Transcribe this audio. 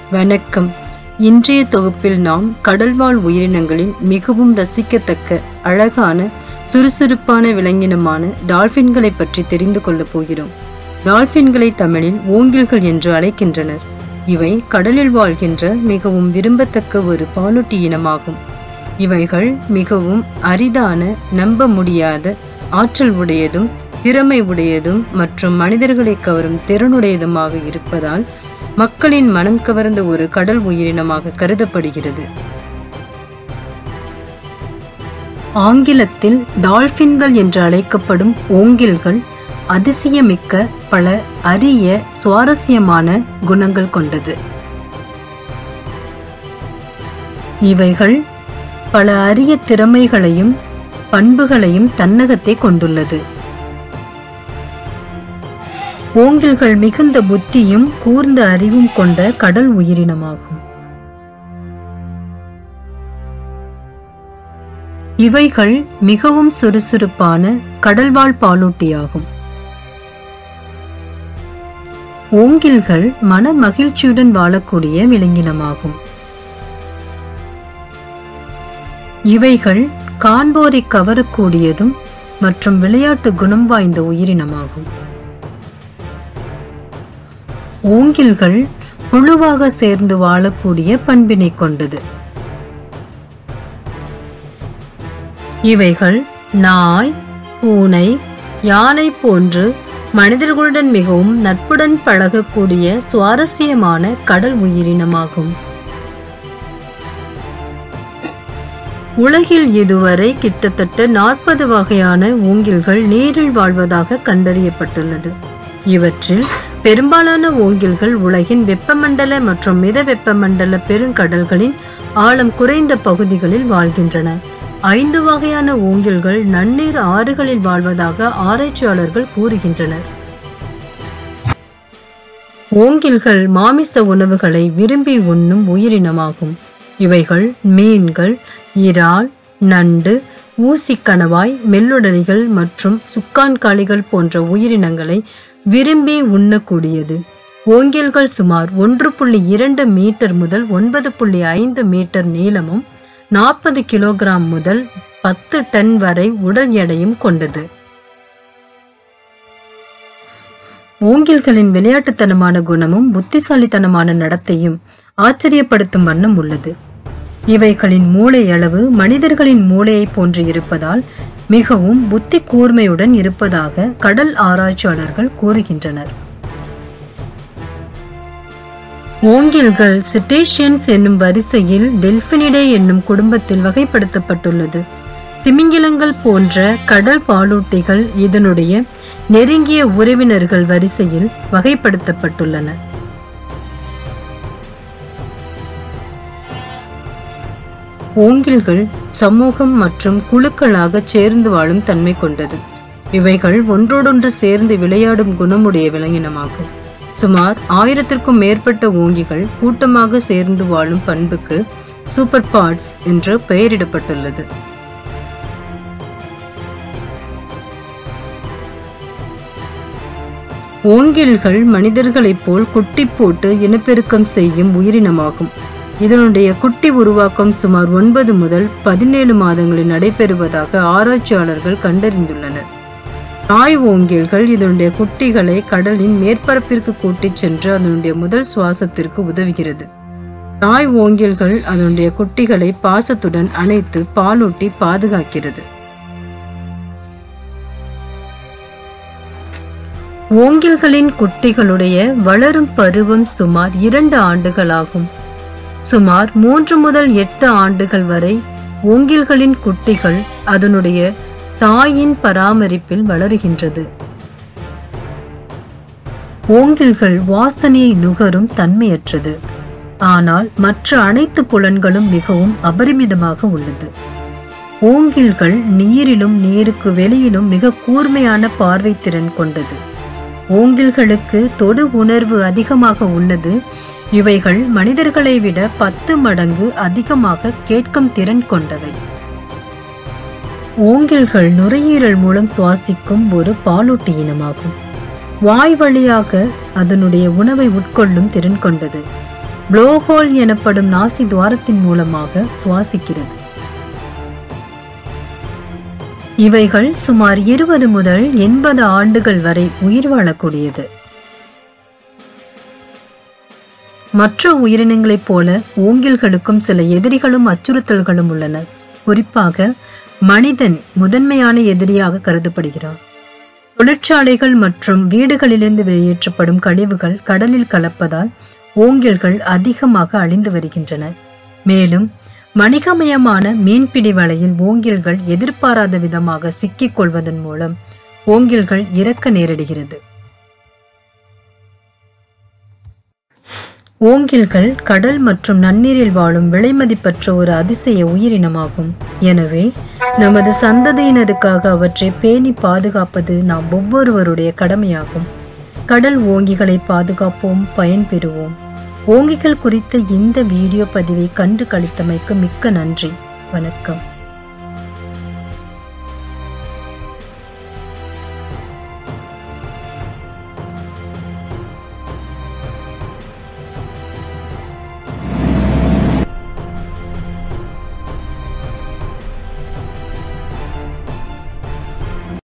வணக்கம் இன்றைய தொகுப்பில் நாம் கடல்வாழ் உயிரினங்களில் மிகவும் ரசிக்கத்தக்க அழகான சுறுசுறுப்பான விலங்கினமான டால்பின்களை பற்றி தெரிந்து கொள்ளப் போகிறோம் டால்பின்களை தமிழில் ஓங்கில்கள் என்று அழைக்கின்றனர் இவை கடலில் வாழ்கின்ற மிகவும் விரும்பத்தக்க ஒரு பாலூட்டி இனமாகும் இவைகள் மிகவும் அரிதான நம்ப முடியாத ஆற்றல் உடையதும் திறமை உடையதும் மற்றும் மனிதர்களை கவரும் திறனுடையதுமாக இருப்பதால் மக்களின் மனம் கவர்ந்த ஒரு கடல் உயிரினமாக கருதப்படுகிறது ஆங்கிலத்தில் டால்பின்கள் என்று அழைக்கப்படும் ஓங்கில்கள் அதிசயமிக்க பல அரிய சுவாரஸ்யமான குணங்கள் கொண்டது இவைகள் பல அரிய திறமைகளையும் பண்புகளையும் தன்னகத்தே கொண்டுள்ளது ஓங்கில்கள் மிகுந்த புத்தியும் கூர்ந்த அறிவும் கொண்ட கடல் உயிரினமாகும் இவைகள் மிகவும் சுறுசுறுப்பான கடல்வாழ் பாலூட்டியாகும் ஓங்கில்கள் மன மகிழ்ச்சியுடன் வாழக்கூடிய விலங்கினமாகும் இவைகள் காண்போரை கவரக்கூடியதும் மற்றும் விளையாட்டு குணம் வாய்ந்த உயிரினமாகும் ஓங்கில்கள் குழுவாக சேர்ந்து வாழக்கூடிய பண்பினை கொண்டது இவைகள் நாய் பூனை யானை போன்று மனிதர்களுடன் மிகவும் நட்புடன் பழகக்கூடிய சுவாரஸ்யமான கடல் உயிரினமாகும் உலகில் இதுவரை கிட்டத்தட்ட நாற்பது வகையான ஓங்கில்கள் நீரில் வாழ்வதாக கண்டறியப்பட்டுள்ளது இவற்றில் பெரும்பாலான ஓங்கில்கள் உலகின் வெப்பமண்டல மற்றும் மித வெப்பமண்டல பெருங்கடல்களின் ஆழம் குறைந்த பகுதிகளில் வாழ்கின்றன ஐந்து வகையான ஓங்கில்கள் நன்னீர் ஆறுகளில் வாழ்வதாக ஆராய்ச்சியாளர்கள் கூறுகின்றனர் ஓங்கில்கள் மாமிச உணவுகளை விரும்பி உண்ணும் உயிரினமாகும் இவைகள் மீன்கள் இறால் நண்டு ஊசிக்கணவாய் மெல்லுடலிகள் மற்றும் சுக்கான்காளிகள் போன்ற உயிரினங்களை விரும்பி உண்ணக்கூடியது ஓங்கில்கள் சுமார் ஒன்று புள்ளி இரண்டு மீட்டர் முதல் ஒன்பது புள்ளி ஐந்து மீட்டர் நீளமும் நாற்பது கிலோகிராம் முதல் பத்து டன் வரை உடல் எடையும் கொண்டது ஓங்கில்களின் விளையாட்டுத்தனமான குணமும் புத்திசாலித்தனமான நடத்தையும் ஆச்சரியப்படுத்தும் வண்ணம் உள்ளது இவைகளின் மூளை அளவு மனிதர்களின் மூளையை போன்று இருப்பதால் மிகவும் புத்தி கூர்மையுடன் இருப்பதாக கடல் ஆராய்ச்சியாளர்கள் கூறுகின்றனர் ஓங்கில்கள் சிட்டேஷியன்ஸ் என்னும் வரிசையில் டெல்பினிடே என்னும் குடும்பத்தில் வகைப்படுத்தப்பட்டுள்ளது திமிங்கிலங்கள் போன்ற கடல் பாலூட்டிகள் இதனுடைய நெருங்கிய உறவினர்கள் வரிசையில் வகைப்படுத்தப்பட்டுள்ளன ஓங்கில்கள் சமூகம் மற்றும் குழுக்களாக சேர்ந்து வாழும் தன்மை கொண்டது இவைகள் ஒன்றோடொன்று சேர்ந்து விளையாடும் குணமுடைய விலங்கினமாகும் சுமார் ஆயிரத்திற்கும் மேற்பட்ட ஓங்கிகள் கூட்டமாக சேர்ந்து வாழும் பண்புக்கு சூப்பர் பார்ட்ஸ் என்று பெயரிடப்பட்டுள்ளது ஓங்கில்கள் மனிதர்களைப் போல் குட்டி போட்டு இனப்பெருக்கம் செய்யும் உயிரினமாகும் இதனுடைய குட்டி உருவாக்கம் சுமார் ஒன்பது முதல் பதினேழு மாதங்களில் நடைபெறுவதாக ஆராய்ச்சியாளர்கள் கண்டறிந்துள்ளனர் தாய் ஓங்கில்கள் இதனுடைய குட்டிகளை கடலின் மேற்பரப்பிற்கு கூட்டிச் சென்று அதனுடைய முதல் சுவாசத்திற்கு உதவுகிறது தாய் ஓங்கில்கள் அதனுடைய குட்டிகளை பாசத்துடன் அணைத்து பாலூட்டி பாதுகாக்கிறது ஓங்கில்களின் குட்டிகளுடைய வளரும் பருவம் சுமார் இரண்டு ஆண்டுகளாகும் சுமார் மூன்று முதல் எட்டு ஆண்டுகள் வரை ஓங்கில்களின் குட்டிகள் அதனுடைய தாயின் பராமரிப்பில் வளருகின்றது ஓங்கில்கள் வாசனையை நுகரும் தன்மையற்றது ஆனால் மற்ற அனைத்து புலன்களும் மிகவும் அபரிமிதமாக உள்ளது ஓங்கில்கள் நீரிலும் நீருக்கு வெளியிலும் மிக கூர்மையான பார்வை திறன் கொண்டது ஓங்கில்களுக்கு தொடு உணர்வு அதிகமாக உள்ளது இவைகள் மனிதர்களை விட பத்து மடங்கு அதிகமாக கேட்கும் திறன் கொண்டவை ஓங்கில்கள் நுரையீரல் மூலம் சுவாசிக்கும் ஒரு பாலூட்டி இனமாகும் வாய் வழியாக அதனுடைய உணவை உட்கொள்ளும் திறன் கொண்டது ப்ளோஹோல் எனப்படும் நாசி துவாரத்தின் மூலமாக சுவாசிக்கிறது இவைகள் சுமார் இருபது முதல் எண்பது ஆண்டுகள் வரை உயிர் வாழக்கூடியது மற்ற உயிரினங்களைப் போல ஓங்கில்களுக்கும் சில எதிரிகளும் அச்சுறுத்தல்களும் உள்ளன குறிப்பாக மனிதன் முதன்மையான எதிரியாக கருதப்படுகிறான் தொழிற்சாலைகள் மற்றும் வீடுகளிலிருந்து வெளியேற்றப்படும் கழிவுகள் கடலில் கலப்பதால் ஓங்கில்கள் அதிகமாக அழிந்து வருகின்றன மேலும் வணிகமயமான மீன்பிடி வலையில் ஓங்கில்கள் எதிர்பாராத விதமாக சிக்கிக் கொள்வதன் மூலம் ஓங்கில்கள் இறக்க நேரிடுகிறது ஓங்கில்கள் கடல் மற்றும் நன்னீரில் வாழும் விலைமதிப்பற்ற ஒரு அதிசய உயிரினமாகும் எனவே நமது சந்ததியினருக்காக அவற்றை பேணி பாதுகாப்பது நாம் ஒவ்வொருவருடைய கடமையாகும் கடல் ஓங்கிகளை பாதுகாப்போம் பயன்பெறுவோம் ஓங்கிகள் குறித்த இந்த வீடியோ பதிவை கண்டு கழித்தமைக்கு மிக்க நன்றி வணக்கம்